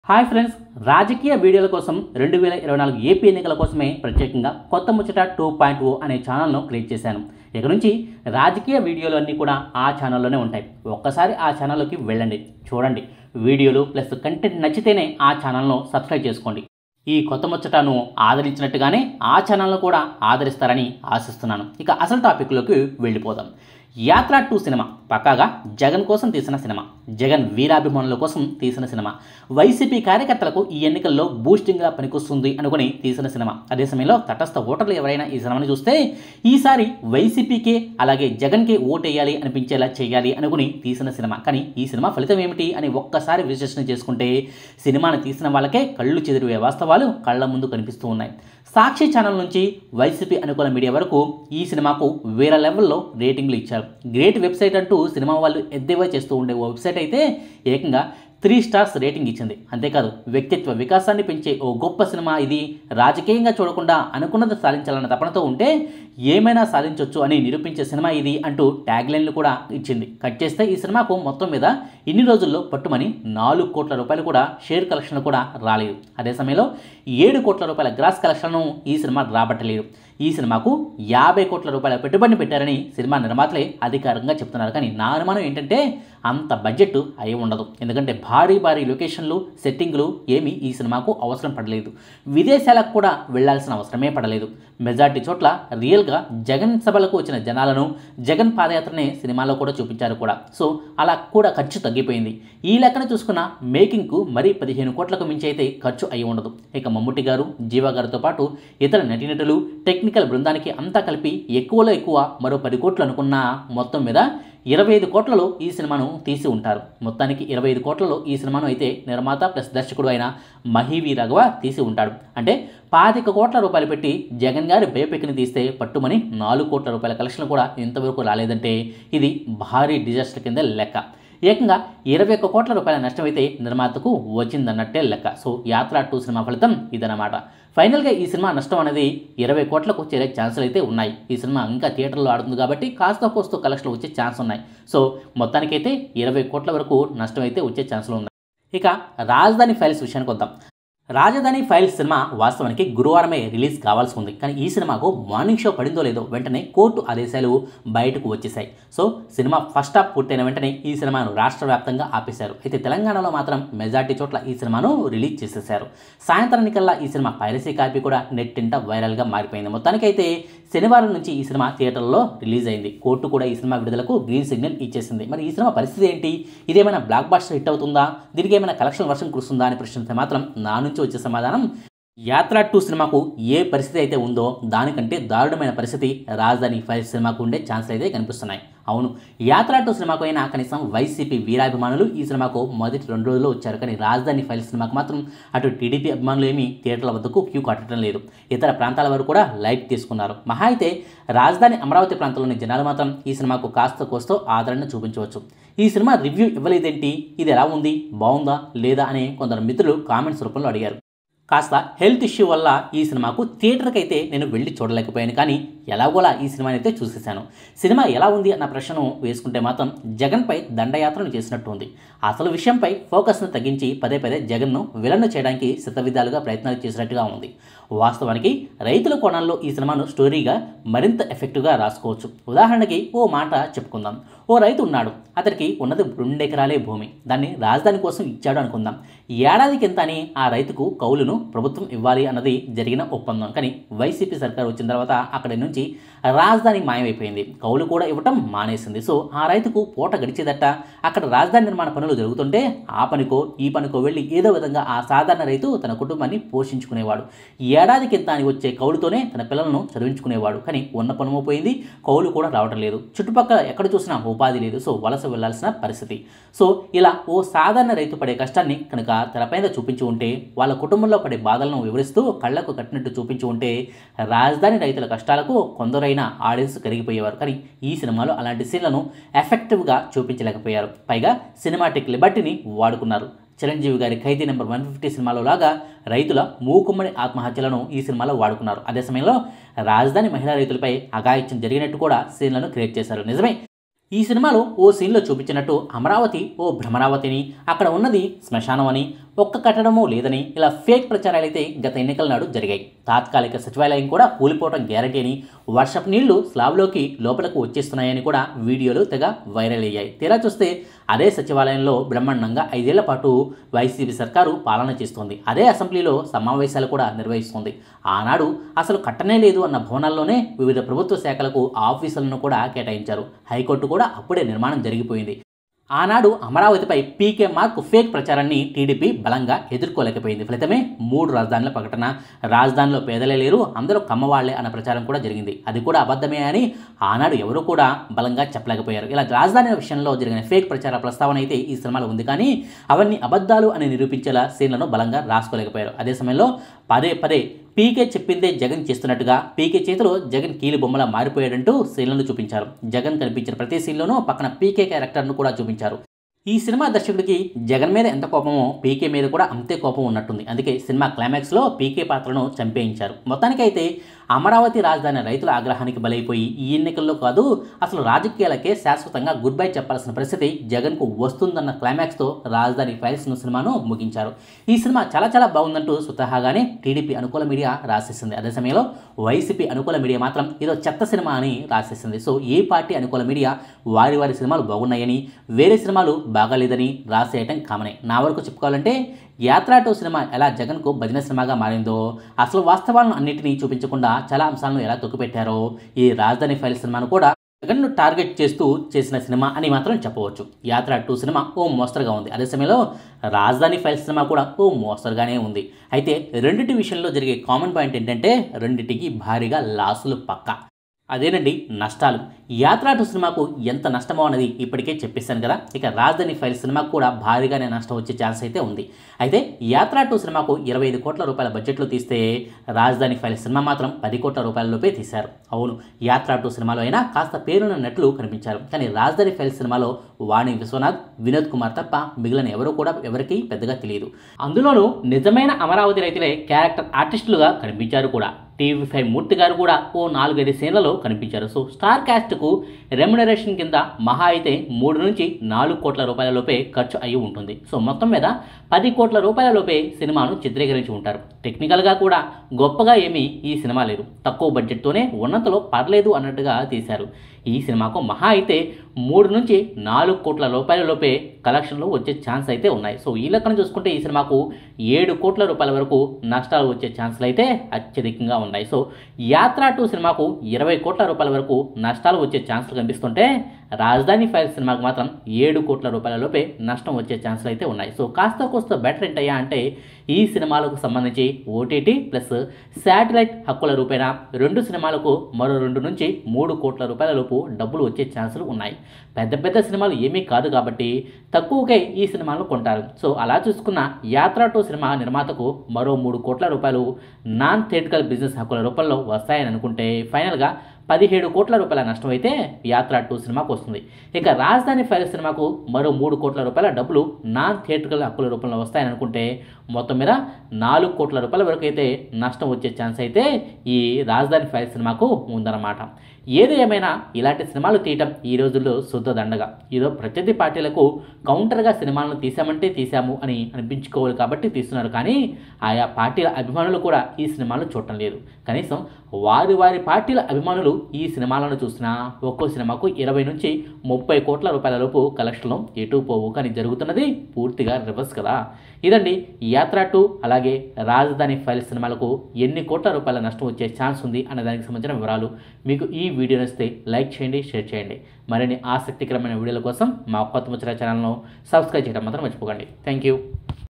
hi friends రాజకీయ వీడియోల కోసం రెండు వేల ఇరవై నాలుగు ఏపీ ఎన్నికల కోసమే ప్రత్యేకంగా కొత్త ముచ్చట టూ పాయింట్ ఓ అనే ఛానల్ను క్రియేట్ చేశాను ఇక నుంచి రాజకీయ వీడియోలు అన్నీ కూడా ఆ ఛానల్లోనే ఉంటాయి ఒక్కసారి ఆ ఛానల్లోకి వెళ్ళండి చూడండి వీడియోలు ప్లస్ కంటెంట్ నచ్చితేనే ఆ ఛానల్ను సబ్స్క్రైబ్ చేసుకోండి ఈ కొత్త ముచ్చటను ఆదరించినట్టుగానే ఆ ఛానల్ను కూడా ఆదరిస్తారని ఆశిస్తున్నాను ఇక అసలు టాపిక్లోకి వెళ్ళిపోదాం యాత్ర టూ సినిమా పక్కాగా జగన్ కోసం తీసిన సినిమా జగన్ వీరాభిమానుల కోసం తీసిన సినిమా వైసీపీ కార్యకర్తలకు ఈ ఎన్నికల్లో బూస్టింగ్గా పనికొస్తుంది అనుకుని తీసిన సినిమా అదే సమయంలో తటస్థ ఓటర్లు ఎవరైనా ఈ సినిమాని చూస్తే ఈసారి వైసీపీకే అలాగే జగన్కే ఓటేయాలి అనిపించేలా చేయాలి అనుకుని తీసిన సినిమా కానీ ఈ సినిమా ఫలితం ఏమిటి అని ఒక్కసారి విశ్లేషణ చేసుకుంటే సినిమాను తీసిన వాళ్ళకే కళ్ళు చెదిరివే వాస్తవాలు కళ్ళ ముందు కనిపిస్తూ ఉన్నాయి సాక్షి ఛానల్ నుంచి వైసీపీ అనుకూల మీడియా వరకు ఈ సినిమాకు వేరే లెవెల్లో రేటింగ్లు ఇచ్చారు గ్రేట్ వెబ్సైట్ అంటూ సినిమా వాళ్ళు ఎద్దేవా చేస్తూ ఉండే ఓ వెబ్సైట్ అయితే ఏకంగా త్రీ స్టార్స్ రేటింగ్ ఇచ్చింది అంతేకాదు వ్యక్తిత్వ వికాసాన్ని పెంచే ఓ గొప్ప సినిమా ఇది రాజకీయంగా చూడకుండా అనుకున్నది సాధించాలన్న తపనతో ఉంటే ఏమైనా సాధించవచ్చు అని నిరూపించే సినిమా ఇది అంటూ ట్యాగ్లైన్లు కూడా ఇచ్చింది కట్ చేస్తే ఈ సినిమాకు మొత్తం మీద ఇన్ని రోజుల్లో పట్టుమని నాలుగు కోట్ల రూపాయలు కూడా షేర్ కలెక్షన్ కూడా రాలేదు అదే సమయంలో ఏడు కోట్ల రూపాయల గ్రాస్ కలెక్షన్ను ఈ సినిమా రాబట్టలేదు ఈ సినిమాకు యాభై కోట్ల రూపాయల పెట్టుబడిని పెట్టారని సినిమా నిర్మాతలే అధికారికంగా చెప్తున్నారు కానీ నా అనుమానం ఏంటంటే అంత బడ్జెట్ అయి ఉండదు ఎందుకంటే భారీ భారీ లొకేషన్లు సెట్టింగ్లు ఏమీ ఈ సినిమాకు అవసరం పడలేదు విదేశాలకు కూడా వెళ్లాల్సిన అవసరమే పడలేదు మెజార్టీ చోట్ల రియల్గా జగన్ సభలకు వచ్చిన జనాలను జగన్ పాదయాత్రనే సినిమాలో కూడా చూపించారు కూడా సో అలా కూడా ఖర్చు తగ్గిపోయింది ఈ లెక్కన చూసుకున్న మేకింగ్కు మరీ పదిహేను కోట్లకు మించి అయితే ఖర్చు అయి ఉండదు ఇక మమ్ముట్టి గారు జీవా గారితో పాటు ఇతర నటీనటులు టెక్నికల్ బృందానికి అంతా కలిపి ఎక్కువలో ఎక్కువ మరో పది కోట్లు అనుకున్న మొత్తం మీద ఇరవై ఐదు కోట్లలో ఈ సినిమాను తీసి ఉంటారు మొత్తానికి ఇరవై ఐదు కోట్లలో ఈ సినిమాను అయితే నిర్మాత ప్లస్ దర్శకుడు అయిన మహీవి రాఘవ తీసి ఉంటాడు అంటే పాతిక కోట్ల రూపాయలు పెట్టి జగన్ గారి బయోపిక్ని తీస్తే పట్టుమని నాలుగు కోట్ల రూపాయల కలెక్షన్ కూడా ఇంతవరకు రాలేదంటే ఇది భారీ డిజాస్టర్ కింద లెక్క ఏకంగా ఇరవై ఒక్క కోట్ల రూపాయల నష్టం అయితే నిర్మాతకు వచ్చిందన్నట్టే లెక్క సో యాత్ర టూ సినిమా ఫలితం ఇదన్నమాట ఫైనల్గా ఈ సినిమా నష్టం అనేది ఇరవై కోట్లకు చేరే ఛాన్సులు అయితే ఉన్నాయి ఈ సినిమా ఇంకా థియేటర్లో ఆడుతుంది కాబట్టి కాస్త కోస్త కలెక్షన్లు వచ్చే ఛాన్స్ ఉన్నాయి సో మొత్తానికైతే ఇరవై కోట్ల వరకు నష్టం అయితే వచ్చే ఛాన్సులు ఉన్నాయి ఇక రాజధాని ఫైల్స్ విషయానికి వద్దాం రాజధాని ఫైల్స్ సినిమా వాస్తవానికి గురువారమే రిలీజ్ కావాల్సి ఉంది కానీ ఈ సినిమాకు మార్నింగ్ షో పడిందో లేదో వెంటనే కోర్టు ఆదేశాలు బయటకు వచ్చేసాయి సో సినిమా ఫస్ట్ హాఫ్ పూర్తయిన వెంటనే ఈ సినిమాను రాష్ట్ర వ్యాప్తంగా ఆపేశారు అయితే తెలంగాణలో మాత్రం మెజార్టీ చోట్ల ఈ సినిమాను రిలీజ్ చేసేశారు సాయంత్రానికల్లా ఈ సినిమా పైరసీ కాపీ కూడా నెట్టింట వైరల్గా మారిపోయింది మొత్తానికైతే శనివారం నుంచి ఈ సినిమా థియేటర్లో రిలీజ్ అయింది కోర్టు కూడా ఈ సినిమా విడుదలకు గ్రీన్ సిగ్నల్ ఇచ్చేసింది మరి ఈ సినిమా పరిస్థితి ఏంటి ఇదేమైనా బ్లాక్ బాస్టర్ హిట్ అవుతుందా దీనికి ఏమైనా కలెక్షన్ వర్షం కురుస్తుందా అని ప్రశ్నిస్తే మాత్రం నా నుంచి వచ్చే సమాధానం యాత్ర టూ సినిమాకు ఏ పరిస్థితి అయితే ఉందో దానికంటే దారుణమైన పరిస్థితి రాజధాని ఫైవ్ సినిమాకు ఉండే ఛాన్సులు అయితే కనిపిస్తున్నాయి అవును యాత్ర టూ సినిమాకు అయినా కనీసం వైసీపీ వీరాభిమానులు ఈ సినిమాకు మొదటి రెండు రోజుల్లో వచ్చారు కానీ రాజధాని ఫైల్ సినిమాకు మాత్రం అటు టీడీపీ అభిమానులు ఏమీ థియేటర్ల వద్దకు క్యూ కట్టడం లేదు ఇతర ప్రాంతాల వరకు కూడా లైట్ తీసుకున్నారు మహా అయితే రాజధాని అమరావతి ప్రాంతంలోని జనాలు మాత్రం ఈ సినిమాకు కాస్త కోస్తో ఆదరణ చూపించవచ్చు ఈ సినిమా రివ్యూ ఇవ్వలేదేంటి ఇది ఎలా ఉంది బాగుందా లేదా అని కొందరు మిత్రులు కామెంట్స్ రూపంలో అడిగారు కాస్త హెల్త్ ఇష్యూ వల్ల ఈ సినిమాకు థియేటర్కి అయితే నేను వెళ్ళి చూడలేకపోయాను కానీ ఎలాగోలా ఈ సినిమాని అయితే చూసేశాను సినిమా ఎలా ఉంది అన్న ప్రశ్నను వేసుకుంటే మాత్రం జగన్పై దండయాత్రను చేసినట్టు ఉంది అసలు విషయంపై ఫోకస్ను తగ్గించి పదే పదే జగన్ను విలన్ను చేయడానికి శతవిధాలుగా ప్రయత్నాలు చేసినట్టుగా ఉంది వాస్తవానికి రైతుల కోణంలో ఈ సినిమాను స్టోరీగా మరింత ఎఫెక్టివ్గా రాసుకోవచ్చు ఉదాహరణకి ఓ మాట చెప్పుకుందాం ఓ రైతు ఉన్నాడు అతనికి ఉన్నది రెండెకరాలే భూమి దాన్ని రాజధాని కోసం ఇచ్చాడు అనుకుందాం ఏడాదికి ఎంత అని ఆ రైతుకు కౌలును ప్రభుత్వం ఇవ్వాలి అన్నది జరిగిన ఒప్పందం కానీ వైసీపీ సర్కార్ వచ్చిన తర్వాత అక్కడి నుంచి రాజధాని మాయమైపోయింది కౌలు కూడా ఇవ్వటం మానేసింది సో ఆ రైతుకు పూట గడిచేదట అక్కడ రాజధాని నిర్మాణ పనులు జరుగుతుంటే ఆ పనికో ఈ పనికో వెళ్ళి ఏదో విధంగా ఆ సాధారణ రైతు తన కుటుంబాన్ని పోషించుకునేవాడు ఏడాదికి ఎంత అని వచ్చే కౌలుతోనే తన పిల్లలను చదివించుకునేవాడు కానీ ఉన్న పనుము పోయింది కౌలు కూడా రావటం లేదు చుట్టుపక్కల ఎక్కడ చూసినా ఉపాధి లేదు సో వలస వెళ్లాల్సిన పరిస్థితి సో ఇలా ఓ సాధారణ రైతు పడే కష్టాన్ని కనుక తెరపైన చూపించి ఉంటే వాళ్ళ కుటుంబంలో పడే బాధలను వివరిస్తూ కళ్ళకు కట్టినట్టు చూపించి ఉంటే రాజధాని రైతుల కష్టాలకు కొందరైన ఆడియన్స్ కరిగిపోయేవారు కానీ ఈ సినిమాలో అలాంటి సీన్లను ఎఫెక్టివ్గా చూపించలేకపోయారు పైగా సినిమాటిక్ లిబర్టీని వాడుకున్నారు చిరంజీవి గారి ఖైదీ నెంబర్ వన్ ఫిఫ్టీ సినిమాలో లాగా రైతుల మూకుమ్మడి ఆత్మహత్యలను ఈ సినిమాలో వాడుకున్నారు అదే సమయంలో రాజధాని మహిళా రైతులపై అఘాయిత్యం జరిగినట్టు కూడా సీన్లను క్రియేట్ చేశారు నిజమే ఈ సినిమాలో ఓ సీన్లో చూపించినట్టు అమరావతి ఓ భ్రమరావతిని అక్కడ ఉన్నది శ్మశానం అని ఒక్క కట్టడమూ లేదని ఇలా ఫేక్ ప్రచారాలు అయితే గత ఎన్నికల నాడు జరిగాయి తాత్కాలిక సచివాలయం కూడా కూలిపోవడం గ్యారంటీ అని వర్షపు నీళ్లు స్లాబ్లోకి లోపలకు వచ్చేస్తున్నాయని కూడా వీడియోలు తెగ వైరల్ అయ్యాయి తీరా చూస్తే అదే సచివాలయంలో బ్రహ్మాండంగా ఐదేళ్ల పాటు వైసీపీ సర్కారు పాలన చేస్తోంది అదే అసెంబ్లీలో సమావేశాలు కూడా నిర్వహిస్తోంది ఆనాడు అసలు కట్టనే లేదు అన్న భవనాల్లోనే వివిధ ప్రభుత్వ శాఖలకు ఆఫీసులను కూడా కేటాయించారు హైకోర్టు కూడా అప్పుడే నిర్మాణం జరిగిపోయింది ఆనాడు అమరావతిపై పీకే మార్క్ ఫేక్ ప్రచారాన్ని టీడీపీ బలంగా ఎదుర్కోలేకపోయింది ఫలితమే మూడు రాజధానుల ప్రకటన రాజధానిలో పేదలే లేరు అందరూ కమ్మవాళ్లే అన్న ప్రచారం కూడా జరిగింది అది కూడా అబద్ధమే అని ఆనాడు ఎవరు కూడా బలంగా చెప్పలేకపోయారు ఇలా రాజధాని విషయంలో జరిగిన ఫేక్ ప్రచార ప్రస్తావన అయితే ఈ సినిమాలో ఉంది కానీ అవన్నీ అబద్ధాలు అని నిరూపించేలా సీన్లను బలంగా రాసుకోలేకపోయారు అదే సమయంలో పదే పదే పీకే చెప్పిందే జగన్ చేస్తున్నట్టుగా పీకే చేతిలో జగన్ కీలు బొమ్మలా మారిపోయాడంటూ సీన్లను చూపించారు జగన్ కనిపించిన ప్రతి సీన్లోనూ పక్కన పీకే క్యారెక్టర్ను కూడా చూపించారు ఈ సినిమా దర్శకుడికి జగన్ మీద ఎంత కోపమో పీకే మీద కూడా అంతే కోపం ఉన్నట్టుంది అందుకే సినిమా క్లైమాక్స్లో పీకే పాత్రను చంపేయించారు మొత్తానికైతే అమరావతి రాజధాని రైతుల ఆగ్రహానికి బలైపోయి ఈ ఎన్నికల్లో కాదు అసలు రాజకీయాలకే శాశ్వతంగా గుడ్ బై చెప్పాల్సిన పరిస్థితి జగన్కు వస్తుందన్న క్లైమాక్స్తో రాజధాని ఫైల్స్ను సినిమాను ముగించారు ఈ సినిమా చాలా చాలా బాగుందంటూ స్వతహాగానే టీడీపీ అనుకూల మీడియా రాసేసింది అదే సమయంలో వైసీపీ అనుకూల మీడియా మాత్రం ఏదో చెత్త సినిమా అని రాసేసింది సో ఏ పార్టీ అనుకూల మీడియా వారి వారి సినిమాలు బాగున్నాయని వేరే సినిమాలు బాగాలేదని రాసేయటం కామనే నా వరకు చెప్పుకోవాలంటే యాత్ర టూ సినిమా ఎలా జగన్కు భజన సినిమాగా మారిందో అసలు వాస్తవాలను అన్నింటినీ చూపించకుండా చాలా అంశాలను ఎలా తొక్కిపెట్టారో ఈ రాజధాని ఫైల్ సినిమాను కూడా జగన్ను టార్గెట్ చేస్తూ చేసిన సినిమా అని మాత్రం చెప్పవచ్చు యాత్ర టూ సినిమా ఓ మోస్తరుగా ఉంది అదే సమయంలో రాజధాని ఫైల్ సినిమా కూడా ఓ మోస్తరుగానే ఉంది అయితే రెండింటి విషయంలో జరిగే కామన్ పాయింట్ ఏంటంటే రెండింటికి భారీగా లాసులు పక్కా అదేనండి నష్టాలు యాత్ర టూ సినిమాకు ఎంత నష్టమో అన్నది ఇప్పటికే చెప్పేశాను కదా ఇక రాజధాని ఫైల్ సినిమాకు కూడా భారీగానే నష్టం వచ్చే ఛాన్స్ అయితే ఉంది అయితే యాత్ర టూ సినిమాకు ఇరవై ఐదు కోట్ల రూపాయల బడ్జెట్లో తీస్తే రాజధాని ఫైల్ సినిమా మాత్రం పది కోట్ల రూపాయలలోపే తీశారు అవును యాత్ర టూ సినిమాలో అయినా కాస్త పేరున్న నటులు కనిపించారు కానీ రాజధాని ఫైల్ సినిమాలో వాణి విశ్వనాథ్ వినోద్ కుమార్ తప్ప మిగిలిన ఎవరు కూడా ఎవరికీ పెద్దగా తెలియదు అందులోనూ నిజమైన అమరావతి రైతులే క్యారెక్టర్ ఆర్టిస్టులుగా కనిపించారు కూడా టీవీ ఫైవ్ మూర్తి గారు కూడా ఓ నాలుగైదు సీన్లలో కనిపించారు సో స్టార్ క్యాస్ట్కు రెమ్యునరేషన్ కింద మహా అయితే మూడు నుంచి నాలుగు కోట్ల రూపాయల లోపే ఖర్చు అయి ఉంటుంది సో మొత్తం మీద పది కోట్ల రూపాయల లోపే సినిమాను చిత్రీకరించి ఉంటారు టెక్నికల్గా కూడా గొప్పగా ఏమీ ఈ సినిమా లేదు తక్కువ బడ్జెట్తోనే ఉన్నంతలో పర్లేదు అన్నట్టుగా తీశారు ఈ సినిమాకు మహా అయితే మూడు నుంచి నాలుగు కోట్ల రూపాయల లోపే కలెక్షన్లు వచ్చే ఛాన్స్ అయితే ఉన్నాయి సో ఈ లెక్కన చూసుకుంటే ఈ సినిమాకు ఏడు కోట్ల రూపాయల వరకు నష్టాలు వచ్చే ఛాన్సులు అయితే అత్యధికంగా ఉన్నాయి సో యాత్ర టూ సినిమాకు ఇరవై కోట్ల రూపాయల వరకు నష్టాలు వచ్చే ఛాన్సులు కనిపిస్తుంటే రాజధాని ఫైల్ సినిమాకు మాత్రం ఏడు కోట్ల రూపాయల లోపే నష్టం వచ్చే ఛాన్సులు అయితే ఉన్నాయి సో కాస్త కోస్త బెటర్ ఏంటయ్యా అంటే ఈ సినిమాలకు సంబంధించి ఓటీటీ ప్లస్ శాటిలైట్ హక్కుల రూపేణా రెండు సినిమాలకు మరో రెండు నుంచి మూడు కోట్ల రూపాయల లోపు డబ్బులు వచ్చే ఛాన్సులు ఉన్నాయి పెద్ద పెద్ద సినిమాలు ఏమీ కాదు కాబట్టి తక్కువకే ఈ సినిమాలను కొంటారు సో అలా చూసుకున్న యాత్ర టూ సినిమా నిర్మాతకు మరో మూడు కోట్ల రూపాయలు నాన్ థియేటికల్ బిజినెస్ హక్కుల రూపంలో వస్తాయని అనుకుంటే ఫైనల్గా పదిహేడు కోట్ల రూపాయల నష్టం అయితే యాత్ర టూ సినిమాకు వస్తుంది ఇక రాజధాని ఫైల్ సినిమాకు మరో మూడు కోట్ల రూపాయల డబ్బులు నాన్ థియేట్రికల్ హక్కుల రూపంలో వస్తాయని అనుకుంటే మొత్తం మీద నాలుగు కోట్ల రూపాయల వరకు అయితే నష్టం వచ్చే ఛాన్స్ అయితే ఈ రాజధాని ఫైల్ సినిమాకు ఉందన్నమాట ఏది ఏమైనా ఇలాంటి సినిమాలు తీయటం ఈ రోజుల్లో శుద్ధ దండగా ఏదో ప్రత్యర్థి పార్టీలకు కౌంటర్గా సినిమాలను తీసామంటే తీసాము అని అనిపించుకోవాలి కాబట్టి తీస్తున్నారు కానీ ఆయా పార్టీల అభిమానులు కూడా ఈ సినిమాలను చూడటం లేదు కనీసం వారి వారి పార్టీల అభిమానులు ఈ సినిమాలను చూసినా ఒక్కో సినిమాకు ఇరవై నుంచి ముప్పై కోట్ల రూపాయల లోపు కలెక్షన్లు ఎటు పోవు కానీ జరుగుతున్నది పూర్తిగా రివర్స్ కదా ఇదండి యాత్ర టూ అలాగే రాజధాని ఫైల్ సినిమాలకు ఎన్ని కోట్ల రూపాయల నష్టం వచ్చే ఛాన్స్ ఉంది అనే దానికి సంబంధించిన వివరాలు మీకు ఈ వీడియో నచ్చితే లైక్ చేయండి షేర్ చేయండి మరిన్ని ఆసక్తికరమైన వీడియోల కోసం మా కొత్త ముచ్చట ఛానల్ను సబ్స్క్రైబ్ చేయడం మాత్రం మర్చిపోకండి థ్యాంక్ యూ